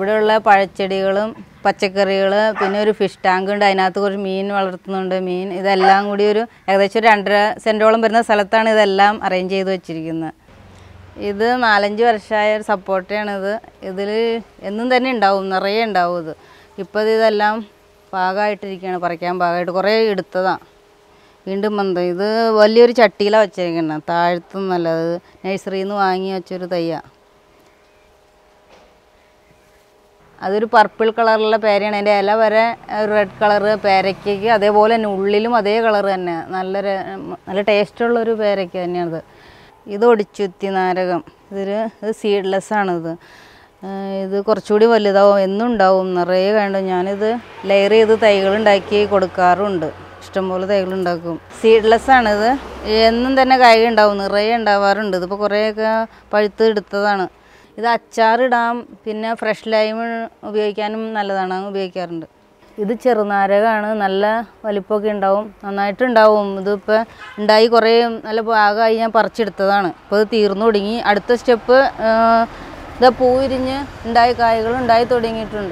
ഇവിടെയുള്ള പഴച്ചെടികളും പച്ചക്കറികൾ പിന്നെ ഒരു ഫിഷ് ടാങ്ക് ഉണ്ട് അതിനകത്ത് കുറച്ച് മീൻ വളർത്തുന്നുണ്ട് മീൻ ഇതെല്ലാം കൂടി ഒരു ഏകദേശം ഒരു രണ്ടര സെൻറ്റോളം വരുന്ന സ്ഥലത്താണ് ഇതെല്ലാം അറേഞ്ച് ചെയ്ത് വെച്ചിരിക്കുന്നത് ഇത് നാലഞ്ച് വർഷമായ ഒരു സപ്പോർട്ടാണിത് ഇതിൽ എന്നും തന്നെ ഉണ്ടാവും നിറയെ ഉണ്ടാവും ഇത് ഇപ്പോൾ ഇത് ഇതെല്ലാം പാകമായിട്ടിരിക്കുകയാണ് പറിക്കാൻ പാകമായിട്ട് കുറേ എടുത്തതാണ് വീണ്ടും വന്നത് ഇത് വലിയൊരു ചട്ടിയിലാണ് വെച്ചിരിക്കുന്നത് താഴ്ത്തുന്നല്ല അത് നഴ്സറിയിൽ നിന്ന് വാങ്ങി വെച്ചൊരു തയ്യാണ് അതൊരു പർപ്പിൾ കളറുള്ള പേരയാണ് അതിൻ്റെ ഇല വരെ ഒരു റെഡ് കളറ് പേരയ്ക്കയ്ക്ക് അതേപോലെ തന്നെ ഉള്ളിലും അതേ കളർ തന്നെ നല്ലൊരു നല്ല ടേസ്റ്റുള്ള ഒരു പേരയ്ക്ക തന്നെയാണത് ഇത് ഒടിച്ചുത്തി നാരകം ഇതൊരു ഇത് സീഡ്ലെസ് ആണിത് ഏഹ് ഇത് കുറച്ചുകൂടി വലുതാവും എന്നും ഉണ്ടാവും നിറയെ കണ്ടു ഞാനിത് ലെയർ ചെയ്ത് തൈകൾ ഉണ്ടാക്കി കൊടുക്കാറുണ്ട് ഇഷ്ടംപോലെ തൈകൾ ഉണ്ടാക്കും സീഡ്ലെസ് ആണിത് എന്നും തന്നെ കായ ഉണ്ടാവും നിറയെ ഉണ്ടാവാറുണ്ട് ഇതിപ്പോൾ കുറേയൊക്കെ പഴുത്ത് എടുത്തതാണ് ഇത് അച്ചാറിടാം പിന്നെ ഫ്രഷ് ലൈം ഉപയോഗിക്കാനും നല്ലതാണ് അങ്ങ് ഉപയോഗിക്കാറുണ്ട് ഇത് ചെറുനാരകമാണ് നല്ല വലിപ്പമൊക്കെ ഉണ്ടാവും നന്നായിട്ടുണ്ടാവും ഇതിപ്പോൾ ഉണ്ടായി കുറേ നല്ല പാകമായി ഞാൻ പറിച്ചെടുത്തതാണ് ഇപ്പോൾ ഇത് തീർന്നു തുടങ്ങി അടുത്ത സ്റ്റെപ്പ് ഇത് പൂ വിരിഞ്ഞ് ഉണ്ടായി കായകൾ ഉണ്ടായി തുടങ്ങിയിട്ടുണ്ട്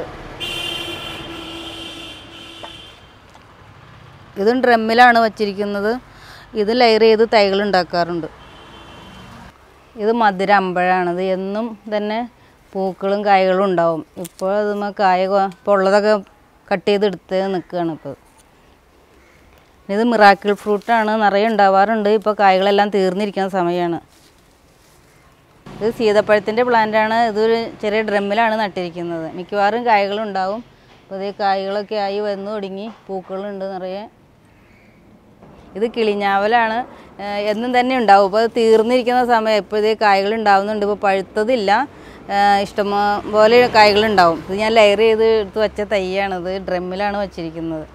ഇതും ഡ്രമ്മിലാണ് വച്ചിരിക്കുന്നത് ഇത് ലെയർ ചെയ്ത് തൈകൾ ഉണ്ടാക്കാറുണ്ട് ഇത് മധുര അമ്പഴാണ് ഇത് എന്നും തന്നെ പൂക്കളും കായകളും ഉണ്ടാവും ഇപ്പോൾ അതുമ്മ കായ കൊ- ഇപ്പോൾ ഉള്ളതൊക്കെ കട്ട് ചെയ്ത് എടുത്ത് നിൽക്കുകയാണ് ഇപ്പോൾ ഇത് മിറാക്കിൾ ഫ്രൂട്ടാണ് നിറയെ ഉണ്ടാവാറുണ്ട് ഇപ്പോൾ കായകളെല്ലാം തീർന്നിരിക്കുന്ന സമയമാണ് ഇത് സീതപ്പഴത്തിൻ്റെ പ്ലാന്റാണ് ഇതൊരു ചെറിയ ഡ്രമ്മിലാണ് നട്ടിരിക്കുന്നത് മിക്കവാറും കായകളുണ്ടാവും അപ്പോൾ ഇത് കായകളൊക്കെ ആയി വന്നു തുടങ്ങി പൂക്കളുണ്ട് നിറയെ ഇത് കിളിഞ്ഞാവലാണ് ഏഹ് എന്നും തന്നെ ഉണ്ടാവും ഇപ്പോൾ അത് തീർന്നിരിക്കുന്ന സമയം ഇപ്പോൾ ഇത് കായകൾ ഉണ്ടാവുന്നുണ്ട് ഇപ്പോൾ പഴുത്തതില്ല ഏഹ് ഇഷ്ടം പോലെ കായകൾ ഉണ്ടാവും ഇത് ഞാൻ ലെയർ ചെയ്ത് എടുത്ത് വെച്ച തൈയാണിത് ഡ്രമ്മിലാണ് വച്ചിരിക്കുന്നത്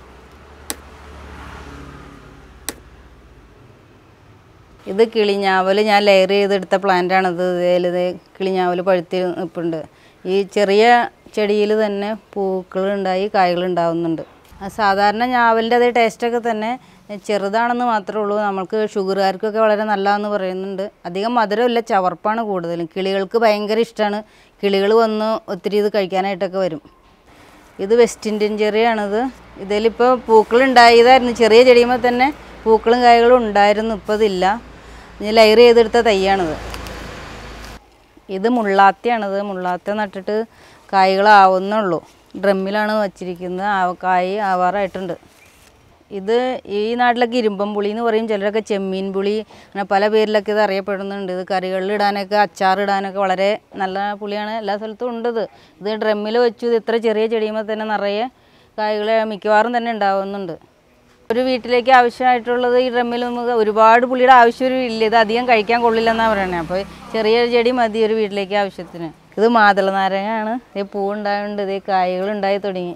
ഇത് കിളിഞ്ഞാവൽ ഞാൻ ലെയർ ചെയ്തെടുത്ത പ്ലാന്റാണിത് ഇതിൽ കിളിഞ്ഞാവൽ പഴുത്തി നിൽപ്പുണ്ട് ഈ ചെറിയ ചെടിയിൽ തന്നെ പൂക്കളുണ്ടായി കായകൾ ഉണ്ടാവുന്നുണ്ട് ആ സാധാരണ ഞാവലിൻ്റെ അതേ ടേസ്റ്റൊക്കെ തന്നെ ചെറുതാണെന്ന് മാത്രമേ ഉള്ളൂ നമുക്ക് ഷുഗറുകാർക്കൊക്കെ വളരെ നല്ലതെന്ന് പറയുന്നുണ്ട് അധികം മധുരമില്ല ചവർപ്പാണ് കൂടുതലും കിളികൾക്ക് ഭയങ്കര ഇഷ്ടമാണ് കിളികൾ വന്ന് ഒത്തിരി ഇത് കഴിക്കാനായിട്ടൊക്കെ വരും ഇത് വെസ്റ്റ് ഇന്ത്യൻ ചെറിയാണിത് ഇതിലിപ്പോൾ പൂക്കൾ ഉണ്ടായതായിരുന്നു ചെറിയ ചെടിയുമ്പോൾ തന്നെ പൂക്കളും കായകളും ഉണ്ടായിരുന്നു ഇപ്പോൾ ഇതില്ല ഇനി ലയർ ചെയ്തെടുത്ത തൈയാണിത് ഇത് മുള്ളാത്തയാണിത് മുള്ളാത്ത നട്ടിട്ട് കായ്കളാവുന്നുള്ളൂ ഡ്രമ്മിലാണ് വച്ചിരിക്കുന്നത് ആ കായ് ആവാറായിട്ടുണ്ട് ഇത് ഈ നാട്ടിലൊക്കെ ഇരുമ്പം പുളി എന്ന് പറയും ചിലരൊക്കെ ചെമ്മീൻ പുളി അങ്ങനെ പല പേരിലൊക്കെ ഇത് അറിയപ്പെടുന്നുണ്ട് ഇത് കറികളിൽ ഇടാനൊക്കെ അച്ചാറിടാനൊക്കെ വളരെ നല്ല പുളിയാണ് എല്ലാ സ്ഥലത്തും ഉണ്ട് ഇത് ഇത് ഡ്രമ്മിൽ വെച്ചു ഇത് ഇത്ര ചെറിയ ചെടിയുമ്പോൾ തന്നെ നിറയെ കായ്കൾ മിക്കവാറും തന്നെ ഉണ്ടാവുന്നുണ്ട് ഒരു വീട്ടിലേക്ക് ആവശ്യമായിട്ടുള്ളത് ഈ ഡ്രമ്മിൽ നമുക്ക് ഒരുപാട് പുളിയുടെ ആവശ്യം ഇല്ല ഇത് അധികം കഴിക്കാൻ കൊള്ളില്ലെന്നാണ് പറയുന്നത് അപ്പോൾ ചെറിയ ചെടി മതി ഒരു വീട്ടിലേക്ക് ആവശ്യത്തിന് ഇത് മാതള നാരങ്ങയാണ് ഇത് പൂവുണ്ടായുണ്ട് ഇത് കായകൾ ഉണ്ടായി തുടങ്ങി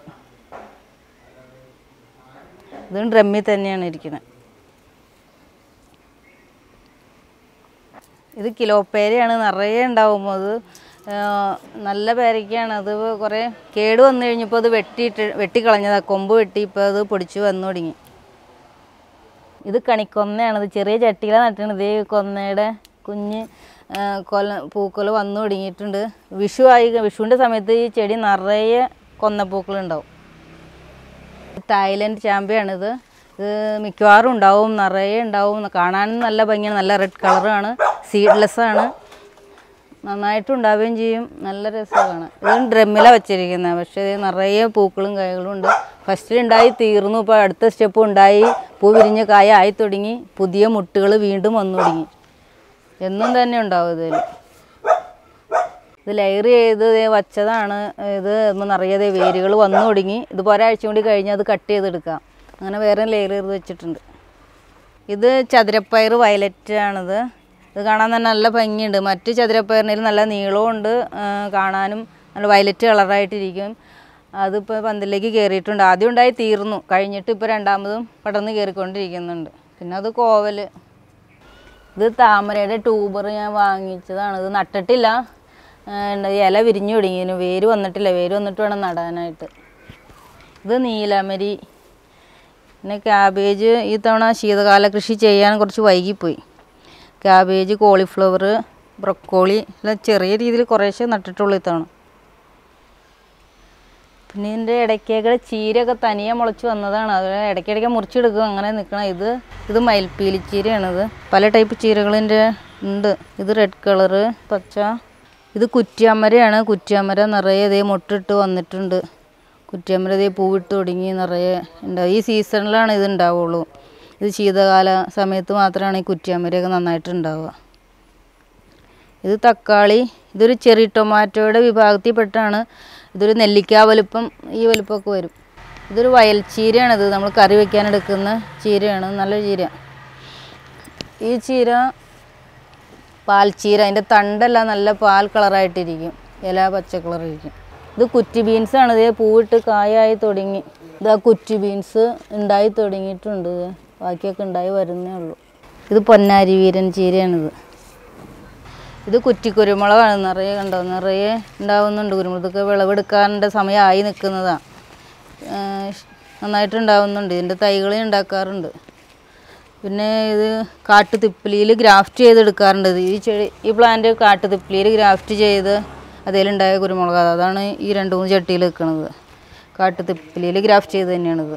ഇതും ഡ്രമ്മിൽ തന്നെയാണ് ഇരിക്കുന്നത് ഇത് കിലോ പേരയാണ് നിറയെ ഉണ്ടാവും അത് ആ, നല്ല പേരയ്ക്കാണ് അത് കുറേ കേട് വന്നു കഴിഞ്ഞപ്പോൾ അത് വെട്ടിയിട്ട് വെട്ടിക്കളഞ്ഞതാണ് കൊമ്പ് വെട്ടി ഇപ്പോൾ അത് പൊടിച്ച് വന്നു തുടങ്ങി ഇത് കണിക്കൊന്നയാണ് ഇത് ചെറിയ ചട്ടിയിലാണ് നട്ടത് ഈ കൊന്നയുടെ കുഞ്ഞ് ആ, കൊല പൂക്കൾ വന്നു തുടങ്ങിയിട്ടുണ്ട് വിഷു ആയി വിഷുവിൻ്റെ സമയത്ത് ഈ ചെടി നിറയെ കൊന്നപ്പൂക്കളുണ്ടാവും തായ്ലൻഡ് ചാമ്പയാണിത് ഇത് മിക്കവാറും ഉണ്ടാവും നിറയെ ഉണ്ടാവും കാണാനും നല്ല ഭംഗിയാണ് നല്ല റെഡ് കളറാണ് സീഡ്ലെസ് ആണ് നന്നായിട്ട് ഉണ്ടാവുകയും ചെയ്യും നല്ല രസമാണ് ഇത് ഡ്രമ്മിലാണ് വെച്ചിരിക്കുന്നത് പക്ഷേ ഇത് നിറയെ പൂക്കളും കായകളും ഉണ്ട് ഫസ്റ്റിൽ ഉണ്ടായി തീർന്നു ഇപ്പോൾ അടുത്ത സ്റ്റെപ്പ് ഉണ്ടായി പൂ വിരിഞ്ഞ് കായ ആയി തുടങ്ങി പുതിയ മുട്ടുകൾ വീണ്ടും വന്നു തുടങ്ങി എന്നും തന്നെ ഉണ്ടാവും ഇതിൽ ഇത് ലെയർ ചെയ്ത് ദേ വച്ചതാണ് ഇത് നിറയെ ദേ വേരുകൾ വന്നു തുടങ്ങി ഇതിപ്പോൾ ഒരാഴ്ച കൂടി കഴിഞ്ഞ് അത് കട്ട് ചെയ്തെടുക്കാം അങ്ങനെ വേറെ ലെയർ ചെയ്ത് വെച്ചിട്ടുണ്ട് ഇത് ചതുരപ്പയർ വയലറ്റ് ആണിത് ഇത് കാണാൻ തന്നെ നല്ല ഭംഗിയുണ്ട് മറ്റ് ചതുരപ്പയറിനേലും നല്ല നീളമുണ്ട് ആ, കാണാനും നല്ല വയലറ്റ് കളറായിട്ടിരിക്കും അതിപ്പോൾ പന്തലിലേക്ക് കയറിയിട്ടുണ്ട് ആദ്യം ഉണ്ടായി തീർന്നു കഴിഞ്ഞിട്ട് ഇപ്പോൾ രണ്ടാമതും പടർന്ന് കയറിക്കൊണ്ടിരിക്കുന്നുണ്ട് പിന്നെ അത് കോവൽ ഇത് താമരയുടെ ട്യൂബർ ഞാൻ വാങ്ങിച്ചതാണ് ഇത് നട്ടിട്ടില്ല ആ, ഉണ്ട്. ഇല വിരിഞ്ഞു തുടങ്ങിയിരുന്നു വേര് വന്നിട്ടില്ല വേര് വന്നിട്ട് വേണം നടാനായിട്ട് ഇത് നീലമരി പിന്നെ ക്യാബേജ് ഈ തവണ ശീതകാല കൃഷി ചെയ്യാൻ കുറച്ച് വൈകിപ്പോയി ക്യാബേജ് കോളിഫ്ലവർ ബ്രൊക്കോളി എല്ലാം ചെറിയ രീതിയിൽ കുറേശ്ശെ നട്ടിട്ടുള്ളൂ ഇത്തവണ പിന്നെ ഇതിൻ്റെ ഇടയ്ക്കൊക്കെ ചീരയൊക്കെ തനിയെ മുളച്ച് വന്നതാണ് അത് ഇടയ്ക്കിടയ്ക്ക് മുറിച്ചെടുക്കും അങ്ങനെ നിൽക്കണം ഇത് ഇത് മയിൽപ്പീലി ചീരയാണിത് പല ടൈപ്പ് ചീരകളിൻ്റെ ഉണ്ട് ഇത് റെഡ് കളറ് പച്ച ഇത് കുറ്റിയാമരയാണ് കുറ്റിയാമര നിറയെ ഇതേ മുട്ടിട്ട് വന്നിട്ടുണ്ട് കുറ്റിയാമര ഇതേ പൂവിട്ട് തുടങ്ങി നിറയെ ഉണ്ടാവും ഈ സീസണിലാണ് ഇത് ഉണ്ടാവുള്ളൂ ഇത് ശീതകാല സമയത്ത് മാത്രമാണ് ഈ കുറ്റിയാമരയൊക്കെ നന്നായിട്ട് ഉണ്ടാവുക ഇത് തക്കാളി ഇതൊരു ചെറി ടൊമാറ്റോയുടെ വിഭാഗത്തിൽപ്പെട്ടാണ് ഇതൊരു നെല്ലിക്ക വലുപ്പം ഈ വലുപ്പമൊക്കെ വരും ഇതൊരു വയൽ ചീരയാണിത് നമ്മൾ കറി വെക്കാൻ എടുക്കുന്ന ചീരയാണ് നല്ല ചീര ഈ ചീര പാൽച്ചീര അതിൻ്റെ തണ്ടെല്ലാം നല്ല പാൽ കളറായിട്ടിരിക്കും ഇല പച്ച കളറായിരിക്കും ഇത് കുറ്റി ബീൻസാണ് ഇത് പൂവിട്ട് കായായി തുടങ്ങി ഇത് ആ കുറ്റി ബീൻസ് ഉണ്ടായി തുടങ്ങിയിട്ടുണ്ട് ഇത്. ബാക്കിയൊക്കെ ഉണ്ടായി വരുന്നേ ഉള്ളൂ ഇത് പൊന്നാരി വീരൻ ചീരയാണിത് ഇത് കുറ്റിക്കുരുമുളകാണ് നിറയെ കണ്ടോ നിറയെ ഉണ്ടാവുന്നുണ്ട് കുരുമുളകൊക്കെ വിളവെടുക്കാൻ്റെ സമയമായി നിൽക്കുന്നതാണ് നന്നായിട്ട് ഉണ്ടാവുന്നുണ്ട് ഇതിൻ്റെ തൈകൾ ഉണ്ടാക്കാറുണ്ട് പിന്നെ ഇത് കാട്ടുതിപ്പിലിയിൽ ഗ്രാഫ്റ്റ് ചെയ്തെടുക്കാറുണ്ട് ഇത് ഈ ചെടി ഈ പ്ലാന്റ് കാട്ടുതിപ്പിലിയിൽ ഗ്രാഫ്റ്റ് ചെയ്ത് അതിലുണ്ടായ കുരുമുളക് അതാണ് ഈ രണ്ട് മൂന്ന് ചട്ടിയിൽ വെക്കണത് കാട്ടുതിപ്പിലിയിൽ ഗ്രാഫ്റ്റ് ചെയ്ത് തന്നെയാണിത്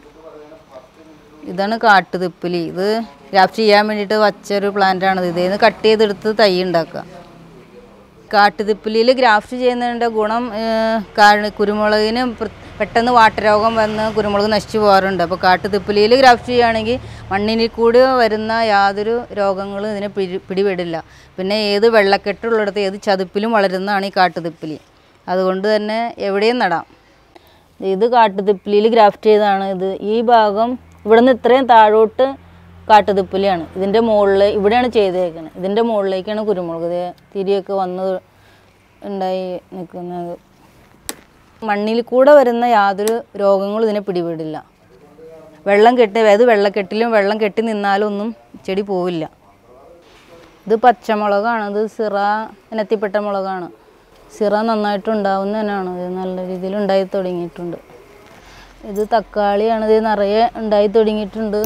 ഇതാണ് കാട്ടുതിപ്പിലി ഇത് ഗ്രാഫ്റ്റ് ചെയ്യാൻ വേണ്ടിയിട്ട് വച്ചൊരു പ്ലാന്റാണിത് ഇതിൽ നിന്ന് കട്ട് ചെയ്തെടുത്ത് തൈ ഉണ്ടാക്കുക കാട്ടുതിപ്പിലിയിൽ ഗ്രാഫ്റ്റ് ചെയ്യുന്നതിൻ്റെ ഗുണം ഏഹ്, കാ- കുരുമുളകിന് പ്ര- പെട്ടെന്ന് വാട്ടരോഗം വന്ന് കുരുമുളക് നശിച്ചു പോകാറുണ്ട് അപ്പോൾ കാട്ടുതിപ്പിലിയിൽ ഗ്രാഫ്റ്റ് ചെയ്യുകയാണെങ്കിൽ മണ്ണിനിൽ കൂടി വരുന്ന യാതൊരു രോഗങ്ങളും ഇതിനെ പിടി പിടിപെടില്ല പിന്നെ ഏത് വെള്ളക്കെട്ടുള്ളിടത്ത് ഏത് ചതുപ്പിലും വളരുന്നതാണ് ഈ കാട്ടുതിപ്പിലി അതുകൊണ്ട് തന്നെ എവിടെയും നടാം ഇത് കാട്ടുതിപ്പിലിയിൽ ഗ്രാഫ്റ്റ് ചെയ്തതാണ് ഇത് ഈ ഭാഗം ഇവിടെ നിന്ന് ഇത്രയും താഴോട്ട് കാട്ടുതിപ്പിലിയാണ് ഇതിൻ്റെ മുകളിൽ ഇവിടെയാണ് ചെയ്തേക്കുന്നത് ഇതിൻ്റെ മുകളിലേക്കാണ് കുരുമുളക് ദേ തിരിയൊക്കെ വന്ന് ഉണ്ടായി നിൽക്കുന്നത് മണ്ണിൽ കൂടെ വരുന്ന യാതൊരു രോഗങ്ങളും ഇതിനെ പിടിപെടില്ല വെള്ളം കെട്ടി അതായത് വെള്ളക്കെട്ടിലും വെള്ളം കെട്ടി നിന്നാലും ഒന്നും ചെടി പോവില്ല ഇത് പച്ചമുളകാണ് ഇത് സിറ ഇനത്തിൽപ്പെട്ട മുളകാണ് സിറ നന്നായിട്ട് ഉണ്ടാവുന്നതിനാണ് ഇത് നല്ല രീതിയിൽ ഉണ്ടായി തുടങ്ങിയിട്ടുണ്ട് ഇത് തക്കാളിയാണ് ഇത് നിറയെ ഉണ്ടായി തുടങ്ങിയിട്ടുണ്ട്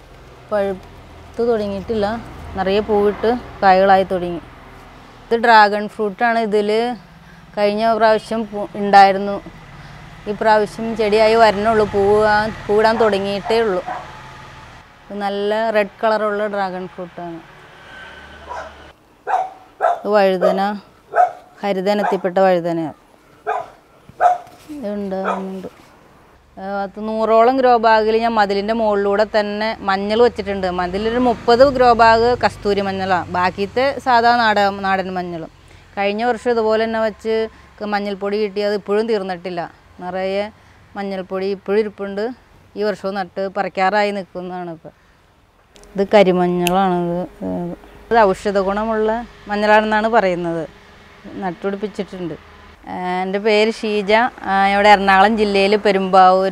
പഴുത്ത് തുടങ്ങിയിട്ടില്ല നിറയെ പൂവിട്ട് കായകളായി തുടങ്ങി ഇത് ഡ്രാഗൺ ഫ്രൂട്ടാണ് ഇതിൽ കഴിഞ്ഞ പ്രാവശ്യം പൂ- ഉണ്ടായിരുന്നു ഈ പ്രാവശ്യം ചെടിയായി വരണുള്ളൂ പൂവാൻ പൂവിടാൻ തുടങ്ങിയിട്ടേ ഉള്ളൂ ഇത് നല്ല റെഡ് കളറുള്ള ഡ്രാഗൺ ഫ്രൂട്ടാണ് ഇത് വഴുതന ഹരിതനത്തിൽപ്പെട്ട വഴുതനയാണ് ഇതുണ്ടാകുന്നുണ്ട് അത് നൂറോളം ഗ്രോ ബാഗിൽ ഞാൻ മതിലിൻ്റെ മുകളിലൂടെ തന്നെ മഞ്ഞൾ വെച്ചിട്ടുണ്ട് മതിലൊരു മുപ്പത് ഗ്രോ ബാഗ് കസ്തൂരി മഞ്ഞളാണ് ബാക്കിയത്തെ സാധാ നാട നാടൻ മഞ്ഞളും കഴിഞ്ഞ വർഷം ഇതുപോലെ തന്നെ വെച്ച് ക- മഞ്ഞൾപ്പൊടി കിട്ടി അത് ഇപ്പോഴും തീർന്നിട്ടില്ല നിറയെ മഞ്ഞൾപ്പൊടി ഇപ്പോഴും ഇരിപ്പുണ്ട് ഈ വർഷവും നട്ട് പറിക്കാറായി നിൽക്കുന്നതാണ് ഇപ്പം ഇത് കരിമഞ്ഞളാണ് ഇത് ഏഹ് ഇത് ഔഷധ ഗുണമുള്ള മഞ്ഞളാണെന്നാണ് പറയുന്നത് നട്ടുപിടിപ്പിച്ചിട്ടുണ്ട് ആഹ് എൻ്റെ പേര് ഷീജ ആഹ് ഇവിടെ എറണാകുളം ജില്ലയിൽ പെരുമ്പാവൂർ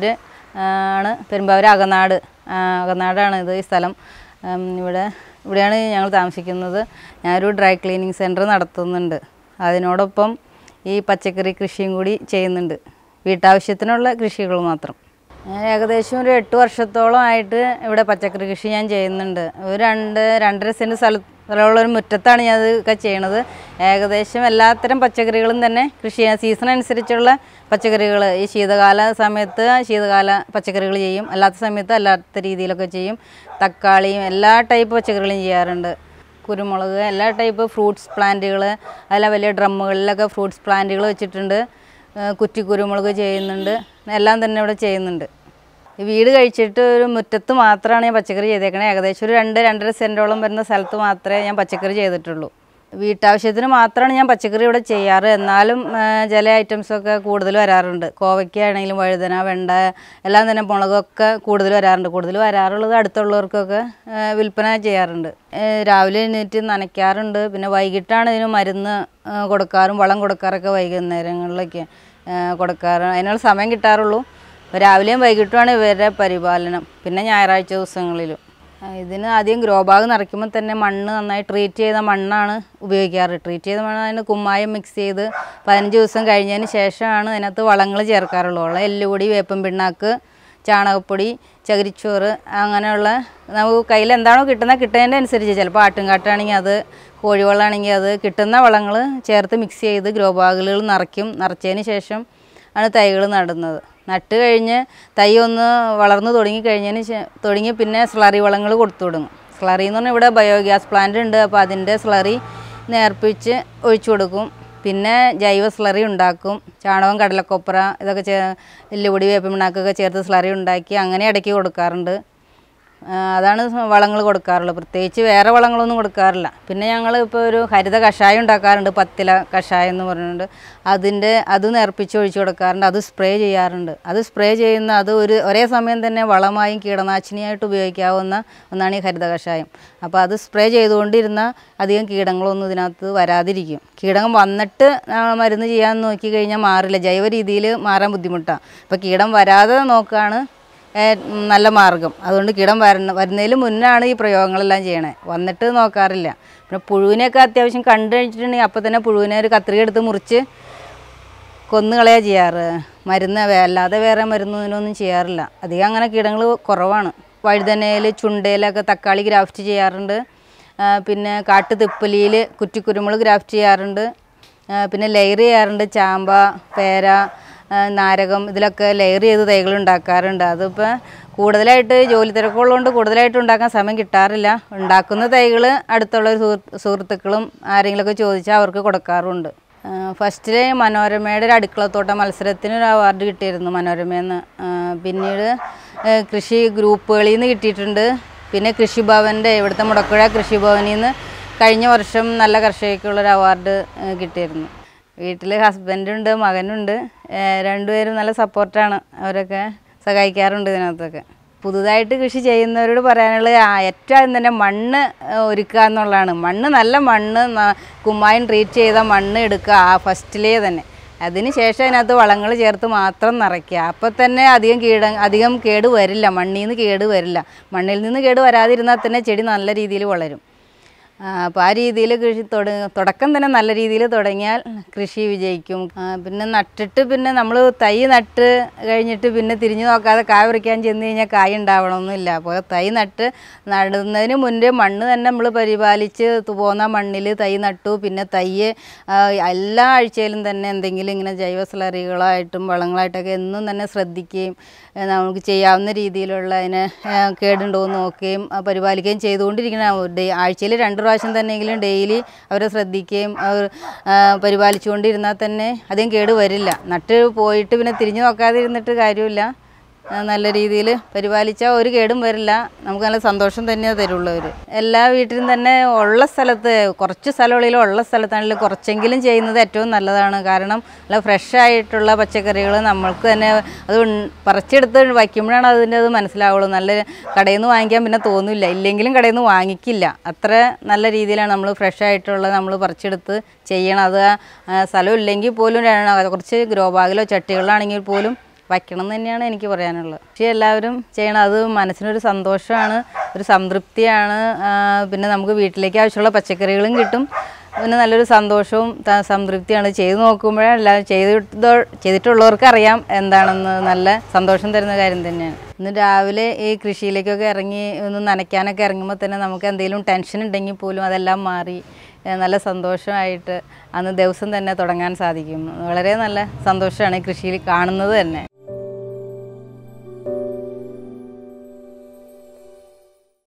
ആണ് പെരുമ്പാവൂർ അകനാട് ആഹ് അകനാടാണ് ഇത് ഈ സ്ഥലം ഉം, ഇവിടെ ഇവിടെയാണ് ഞങ്ങൾ താമസിക്കുന്നത് ഞാനൊരു ഡ്രൈ ക്ലീനിങ് സെൻറ്റർ നടത്തുന്നുണ്ട് അതിനോടൊപ്പം ഈ പച്ചക്കറി കൃഷിയും കൂടി ചെയ്യുന്നുണ്ട് വീട്ടാവശ്യത്തിനുള്ള കൃഷികൾ മാത്രം ഞാൻ ഏകദേശം ഒരു എട്ട് വർഷത്തോളം ആയിട്ട് ഇവിടെ പച്ചക്കറി കൃഷി ഞാൻ ചെയ്യുന്നുണ്ട് ഒരു രണ്ട് രണ്ടര സെൻറ്റ് സ്ഥല സ്ഥലമുള്ള ഒരു മുറ്റത്താണ് ഞാൻ ഇതൊക്കെ ചെയ്യണത് ഏകദേശം എല്ലാത്തരം പച്ചക്കറികളും തന്നെ കൃഷി ചെയ്യാൻ സീസൺ അനുസരിച്ചുള്ള പച്ചക്കറികൾ ഈ ശീതകാല സമയത്ത് ശീതകാല പച്ചക്കറികൾ ചെയ്യും അല്ലാത്ത സമയത്ത് അല്ലാത്ത രീതിയിലൊക്കെ ചെയ്യും തക്കാളിയും എല്ലാ ടൈപ്പ് പച്ചക്കറികളും ചെയ്യാറുണ്ട് കുരുമുളക് എല്ലാ ടൈപ്പ് ഫ്രൂട്ട്സ് പ്ലാന്റുകൾ അല്ല വലിയ ഡ്രമ്മുകളിലൊക്കെ ഫ്രൂട്ട്സ് പ്ലാന്റുകൾ വെച്ചിട്ടുണ്ട് ഏഹ് കുറ്റി കുരുമുളക് ചെയ്യുന്നുണ്ട് എല്ലാം തന്നെ ഇവിടെ ചെയ്യുന്നുണ്ട് ഈ വീട് കഴിച്ചിട്ട് ഒരു മുറ്റത്ത് മാത്രമാണ് ഞാൻ പച്ചക്കറി ചെയ്തേക്കണേ ഏകദേശം ഒരു രണ്ട് രണ്ടര സെൻറ്റോളം വരുന്ന സ്ഥലത്ത് മാത്രമേ ഞാൻ പച്ചക്കറി ചെയ്തിട്ടുള്ളൂ വീട്ടാവശ്യത്തിന് മാത്രമാണ് ഞാൻ പച്ചക്കറി ഇവിടെ ചെയ്യാറ് എന്നാലും ആ, ചില ഐറ്റംസൊക്കെ കൂടുതൽ വരാറുണ്ട് കോവയ്ക്ക ആണെങ്കിലും വഴുതന വെണ്ട എല്ലാം തന്നെ മുളകൊക്കെ കൂടുതൽ വരാറുണ്ട് കൂടുതൽ വരാറുള്ളത് അടുത്തുള്ളവർക്കൊക്കെ ആ, വിൽപ്പന ചെയ്യാറുണ്ട് ഏ, രാവിലെ എഴുന്നേറ്റ് നനയ്ക്കാറുണ്ട് പിന്നെ വൈകിട്ടാണ് ഇതിന് മരുന്ന് ആ, കൊടുക്കാറും വളം കൊടുക്കാറൊക്കെ വൈകുന്നേരങ്ങളിലൊക്കെ ആ, കൊടുക്കാറ് അതിനുള്ള സമയം കിട്ടാറുള്ളൂ അപ്പോൾ രാവിലെയും വൈകിട്ടുമാണ് ഇവരുടെ പരിപാലനം പിന്നെ ഞായറാഴ്ച ദിവസങ്ങളിലും ആ, ഇതിന് ആദ്യം ഗ്രോ ബാഗ് നിറയ്ക്കുമ്പോൾ തന്നെ മണ്ണ് നന്നായി ട്രീറ്റ് ചെയ്ത മണ്ണാണ് ഉപയോഗിക്കാറ് ട്രീറ്റ് ചെയ്ത മണ്ണ് അതിന് കുമ്മായം മിക്സ് ചെയ്ത് പതിനഞ്ച് ദിവസം കഴിഞ്ഞതിന് ശേഷമാണ് അതിനകത്ത് വളങ്ങൾ ചേർക്കാറുള്ളൂ വളം എല്ലുപൊടി വേപ്പൻ പിണ്ണാക്ക് ചാണകപ്പൊടി ചകിരിച്ചോറ് അങ്ങനെയുള്ള നമുക്ക് കയ്യിൽ എന്താണോ കിട്ടുന്നത് കിട്ടുന്നതിൻ്റെ അനുസരിച്ച് ചിലപ്പോൾ ആട്ടുംകാട്ടാണെങ്കിൽ അത് കോഴിവളമാണെങ്കിൽ അത് കിട്ടുന്ന വളങ്ങൾ ചേർത്ത് മിക്സ് ചെയ്ത് ഗ്രോ ബാഗുകൾ നിറയ്ക്കും നിറച്ചതിന് ശേഷം ആണ് തൈകൾ നടുന്നത് നട്ട് കഴിഞ്ഞ് തൈ ഒന്ന് വളർന്നു തുടങ്ങി കഴിഞ്ഞതിന് ശേ- തുടങ്ങി പിന്നെ സ്ലറി വളങ്ങൾ കൊടുത്തു തുടങ്ങും സ്ലറി എന്ന് പറഞ്ഞാൽ ഇവിടെ ബയോഗ്യാസ് പ്ലാന്റ് ഉണ്ട് അപ്പോൾ അതിൻ്റെ സ്ലറി നേർപ്പിച്ച് ഒഴിച്ചു കൊടുക്കും പിന്നെ ജൈവ സ്ലറി ഉണ്ടാക്കും ചാണകം കടലക്കൊപ്ര ഇതൊക്കെ ചേ എല്ലുപൊടി വേപ്പിമിണ്ണാക്കൊക്കെ ചേർത്ത് സ്ലറി ഉണ്ടാക്കി അങ്ങനെ ഇടയ്ക്ക് കൊടുക്കാറുണ്ട് ആ, അതാണ് വളങ്ങൾ കൊടുക്കാറുള്ളത് പ്രത്യേകിച്ച് വേറെ വളങ്ങളൊന്നും കൊടുക്കാറില്ല പിന്നെ ഞങ്ങൾ ഇപ്പോൾ ഒരു ഹരിത കഷായം ഉണ്ടാക്കാറുണ്ട് പത്തില കഷായം എന്ന് പറഞ്ഞുകൊണ്ട് അതിൻ്റെ അത് നേർപ്പിച്ച് ഒഴിച്ചു കൊടുക്കാറുണ്ട് അത് സ്പ്രേ ചെയ്യാറുണ്ട് അത് സ്പ്രേ ചെയ്യുന്ന അത് ഒരു ഒരേ സമയം തന്നെ വളമായും കീടനാശിനിയായിട്ട് ഉപയോഗിക്കാവുന്ന ഒന്നാണ് ഈ ഹരിത കഷായം അപ്പോൾ അത് സ്പ്രേ ചെയ്തുകൊണ്ടിരുന്ന അധികം കീടങ്ങളൊന്നും ഇതിനകത്ത് വരാതിരിക്കും കീടം വന്നിട്ട് ആ, മരുന്ന് ചെയ്യാൻ നോക്കി കഴിഞ്ഞാൽ മാറില്ല ജൈവ രീതിയിൽ മാറാൻ ബുദ്ധിമുട്ടാണ് അപ്പോൾ കീടം വരാതെ നോക്കുകയാണ് ഏ- ഉം, നല്ല മാർഗം അതുകൊണ്ട് കീടം വരണ വരുന്നതിന് മുന്നാണ് ഈ പ്രയോഗങ്ങളെല്ലാം ചെയ്യണേ വന്നിട്ട് നോക്കാറില്ല പിന്നെ പുഴുവിനെയൊക്കെ അത്യാവശ്യം കണ്ടു കഴിഞ്ഞിട്ടുണ്ടെങ്കിൽ അപ്പോൾ തന്നെ പുഴുവിനെ ഒരു കത്രിക എടുത്ത് മുറിച്ച് കൊന്നുകളയാ ചെയ്യാറ് മരുന്ന് വേ- അല്ലാതെ വേറെ മരുന്നൊന്നും ചെയ്യാറില്ല അധികം അങ്ങനെ കീടങ്ങൾ കുറവാണ് വഴുതനയിൽ ചുണ്ടയിലൊക്കെ തക്കാളി ഗ്രാഫ്റ്റ് ചെയ്യാറുണ്ട് ആ, പിന്നെ കാട്ടു തിപ്പലിയിൽ കുറ്റിക്കുരുമുളക് ഗ്രാഫ്റ്റ് ചെയ്യാറുണ്ട് ആ, പിന്നെ ലെയർ ചെയ്യാറുണ്ട് ചാമ്പ പേര ആ, നാരകം ഇതിലൊക്കെ ലെയർ ചെയ്ത് തൈകൾ ഉണ്ടാക്കാറുണ്ട് അതിപ്പോൾ കൂടുതലായിട്ട് ജോലി തിരക്കുള്ളതുകൊണ്ട് കൂടുതലായിട്ട് ഉണ്ടാക്കാൻ സമയം കിട്ടാറില്ല ഉണ്ടാക്കുന്ന തൈകൾ അടുത്തുള്ള സുഹൃത്ത് സുഹൃത്തുക്കളും ആരെങ്കിലുമൊക്കെ ചോദിച്ചാൽ അവർക്ക് കൊടുക്കാറുണ്ട് ഫസ്റ്റിൽ മനോരമയുടെ ഒരു അടുക്കളത്തോട്ട മത്സരത്തിന് ഒരു അവാർഡ് കിട്ടിയിരുന്നു മനോരമയിൽ പിന്നീട് ആ, കൃഷി ഗ്രൂപ്പുകളിൽ നിന്ന് കിട്ടിയിട്ടുണ്ട് പിന്നെ കൃഷിഭവൻ്റെ ഇവിടുത്തെ മുടക്കുഴ കൃഷിഭവനിൽ നിന്ന് കഴിഞ്ഞ വർഷം നല്ല കർഷകയ്ക്കുള്ളൊരു അവാർഡ് ആ, കിട്ടിയിരുന്നു വീട്ടിൽ ഹസ്ബൻഡുണ്ട് മകനുണ്ട് ആ, രണ്ടുപേരും നല്ല സപ്പോർട്ടാണ് അവരൊക്കെ സഹായിക്കാറുണ്ട് ഇതിനകത്തൊക്കെ പുതുതായിട്ട് കൃഷി ചെയ്യുന്നവരോട് പറയാനുള്ളത് ആ, ഏറ്റവും ആദ്യം തന്നെ മണ്ണ് ആ, ഒരുക്കുക എന്നുള്ളതാണ് മണ്ണ് നല്ല മണ്ണ് ന- കുമ്മായം ട്രീറ്റ് ചെയ്ത മണ്ണ് എടുക്കുക ആ ഫസ്റ്റിലേ തന്നെ അതിന് ശേഷം അതിനകത്ത് വളങ്ങൾ ചേർത്ത് മാത്രം നിറയ്ക്കുക അപ്പോൾ തന്നെ അധികം കീട അധികം കേട് വരില്ല മണ്ണിൽ നിന്ന് കേട് വരില്ല മണ്ണിൽ നിന്ന് കേട് വരാതിരുന്നാൽ തന്നെ ചെടി നല്ല രീതിയിൽ വളരും അപ്പോൾ ആ രീതിയിൽ കൃഷി തുട തുടക്കം തന്നെ നല്ല രീതിയിൽ തുടങ്ങിയാൽ കൃഷി വിജയിക്കും ആ, പിന്നെ നട്ടിട്ട് പിന്നെ നമ്മൾ തൈ നട്ട് കഴിഞ്ഞിട്ട് പിന്നെ തിരിഞ്ഞു നോക്കാതെ കായ പറിക്കാൻ ചെന്ന് കഴിഞ്ഞാൽ കായ ഉണ്ടാവണമെന്നില്ല അപ്പോൾ തൈ നട്ട് നടുന്നതിന് മുന്നേ മണ്ണ് തന്നെ നമ്മൾ പരിപാലിച്ച് തു- പോന്ന മണ്ണിൽ തൈ നട്ടു പിന്നെ തൈ ആ, എല്ലാ ആഴ്ചയിലും തന്നെ എന്തെങ്കിലും ഇങ്ങനെ ജൈവ സ്ലറികളായിട്ടും വളങ്ങളായിട്ടൊക്കെ എന്നും തന്നെ ശ്രദ്ധിക്കുകയും ഏ, നമുക്ക് ചെയ്യാവുന്ന രീതിയിലുള്ള അതിനെ ഏ, കേടുണ്ടോ എന്ന് നോക്കുകയും ആ, പരിപാലിക്കുകയും ചെയ്തുകൊണ്ടിരിക്കണം ഡേ ആഴ്ചയിൽ രണ്ട് പ്രാവശ്യം തന്നെയെങ്കിലും ഡെയിലി അവരെ ശ്രദ്ധിക്കുകയും അവർ ആ, പരിപാലിച്ചുകൊണ്ടിരുന്നാൽ തന്നെ അധികം കേട് വരില്ല നട്ട് പോയിട്ട് പിന്നെ തിരിഞ്ഞു നോക്കാതെ ഇരുന്നിട്ട് കാര്യമില്ല ആ, നല്ല രീതിയിൽ പരിപാലിച്ചാൽ ഒരു കേടും വരില്ല നമുക്ക് നല്ല സന്തോഷം തന്നെ തരുള്ളൂ അവർ എല്ലാ വീട്ടിലും തന്നെ ഉള്ള സ്ഥലത്ത് കുറച്ച് സ്ഥലമുള്ളിലും ഉള്ള സ്ഥലത്താണെങ്കിലും കുറച്ചെങ്കിലും ചെയ്യുന്നത് ഏറ്റവും നല്ലതാണ് കാരണം നല്ല ഫ്രഷ് ആയിട്ടുള്ള പച്ചക്കറികൾ നമ്മൾക്ക് തന്നെ അത് ഉൺ- പറിച്ചെടുത്ത് വയ്ക്കുമ്പോഴാണ് അതിൻ്റെ അത് മനസ്സിലാവുള്ളൂ നല്ല കടയിൽ നിന്ന് വാങ്ങിക്കാൻ പിന്നെ തോന്നില്ല ഇല്ലെങ്കിലും കടയിൽ നിന്ന് വാങ്ങിക്കില്ല അത്ര നല്ല രീതിയിലാണ് നമ്മൾ ഫ്രഷ് ആയിട്ടുള്ള നമ്മൾ പറിച്ചെടുത്ത് ചെയ്യണം അത് ആ, സ്ഥലം ഇല്ലെങ്കിൽ പോലും ര- കുറച്ച് ഗ്രോ ബാഗിലോ ചട്ടികളിലാണെങ്കിൽ പോലും വയ്ക്കണം എന്ന് തന്നെയാണ് എനിക്ക് പറയാനുള്ളത് പക്ഷേ എല്ലാവരും ചെയ്യണം അത് മനസ്സിനൊരു സന്തോഷമാണ് ഒരു സംതൃപ്തിയാണ് ആ, പിന്നെ നമുക്ക് വീട്ടിലേക്ക് ആവശ്യമുള്ള പച്ചക്കറികളും കിട്ടും പിന്നെ നല്ലൊരു സന്തോഷവും ത- സംതൃപ്തിയാണ് ചെയ്ത് നോക്കുമ്പോഴേ എല്ലാവരും ചെയ്തിട്ടോ ചെയ്തിട്ടുള്ളവർക്ക് അറിയാം എന്താണെന്ന് നല്ല സന്തോഷം തരുന്ന കാര്യം തന്നെയാണ് ഇന്ന് രാവിലെ ഈ കൃഷിയിലേക്കൊക്കെ ഇറങ്ങി ഒന്ന് നനയ്ക്കാനൊക്കെ ഇറങ്ങുമ്പോൾ തന്നെ നമുക്ക് എന്തെങ്കിലും ടെൻഷൻ ഉണ്ടെങ്കിൽ പോലും അതെല്ലാം മാറി ഏഹ് നല്ല സന്തോഷമായിട്ട് അന്ന് ദിവസം തന്നെ തുടങ്ങാൻ സാധിക്കും വളരെ നല്ല സന്തോഷമാണ് ഈ കൃഷിയിൽ കാണുന്നത് തന്നെ